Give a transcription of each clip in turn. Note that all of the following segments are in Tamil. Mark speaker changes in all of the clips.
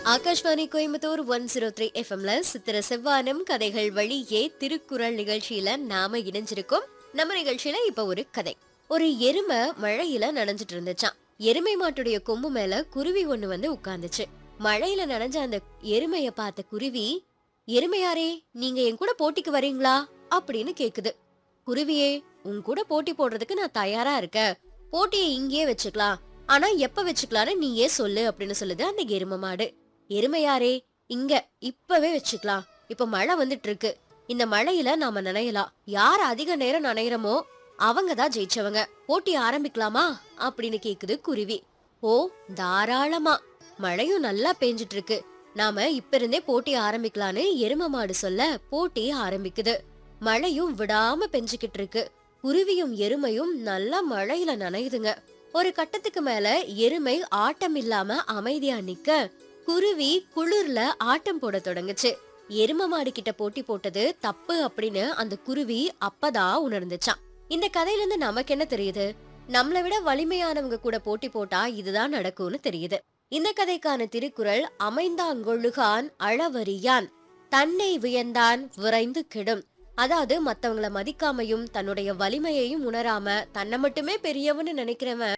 Speaker 1: Akashvani Coimbatore one zero three எஃப்எம்ல சித்திர செவ்வானம் கதைகள் வழியே திருக்குறள் நிகழ்ச்சியில நாம இணைஞ்சிருக்கோம் நம்ம நிகழ்ச்சியில இப்ப ஒரு கதை ஒரு எருமை மழையில நனைஞ்சிட்டு இருந்துச்சாம் எருமை மாட்டுடைய கொம்பு மேல குருவி ஒண்ணு வந்து உட்கார்ந்துச்சு மழையில நனைஞ்ச அந்த எருமைய பார்த்த குருவி எருமையாரே நீங்க என் கூட போட்டிக்கு வரீங்களா அப்படின்னு கேக்குது குருவியே உன் கூட போட்டி போடுறதுக்கு நான் தயாரா இருக்கேன் போட்டியை இங்கேயே வச்சுக்கலாம் ஆனா எப்ப வச்சுக்கலாம்னு நீயே சொல்லு அப்படின்னு சொல்லுது அந்த எருமை மாடு எருமையாரே இங்க இப்பவே வச்சுக்கலாம் இப்ப மழை வந்துட்டு இருக்கு இந்த மழையில நாம நனையலாம் யார் அதிக நேரம் நனையறமோ அவங்க தான் ஜெயிச்சவங்க போட்டி ஆரம்பிக்கலாமா அப்படின்னு கேக்குது குருவி ஓ தாராளமா மழையும் நல்லா பெஞ்சிட்டு இருக்கு நாம இப்ப இருந்தே போட்டி ஆரம்பிக்கலான்னு எருமை மாடு சொல்ல போட்டி ஆரம்பிக்குது மழையும் விடாம பெஞ்சுக்கிட்டு இருக்கு குருவியும் எருமையும் நல்லா மழையில நனையுதுங்க ஒரு கட்டத்துக்கு மேல எருமை ஆட்டம் இல்லாம அமைதியா நிக்க குருவி குளிர்ல ஆட்டம் போட தொடங்குச்சு எரும மாடு கிட்ட போட்டி போட்டது தப்பு அப்படின்னு அந்த குருவி அப்பதான் உணர்ந்துச்சான் இந்த கதையில இருந்து நமக்கு என்ன தெரியுது நம்மளை விட வலிமையானவங்க கூட போட்டி போட்டா இதுதான் நடக்கும்னு தெரியுது இந்த கதைக்கான திருக்குறள் அமைந்தாங்கொழுகான் அளவறியான் தன்னை வியந்தான் விரைந்து கெடும் அதாவது மத்தவங்கள மதிக்காமையும் தன்னுடைய வலிமையையும் உணராம தன்னை மட்டுமே பெரியவன்னு நினைக்கிறவன்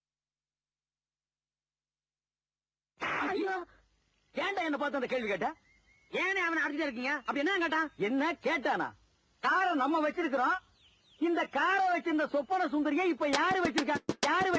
Speaker 2: ஐயோ ஏன்டா என்ன பார்த்து அந்த கேள்வி கேட்ட ஏனே அவனை அடிச்சுட்டு இருக்கீங்க அப்படி என்ன கேட்டான் என்ன கேட்டானா காரை நம்ம வச்சிருக்கிறோம் இந்த காரை வச்சிருந்த சொப்பன சுந்தரியை இப்ப யாரு வச்சிருக்கா யாரு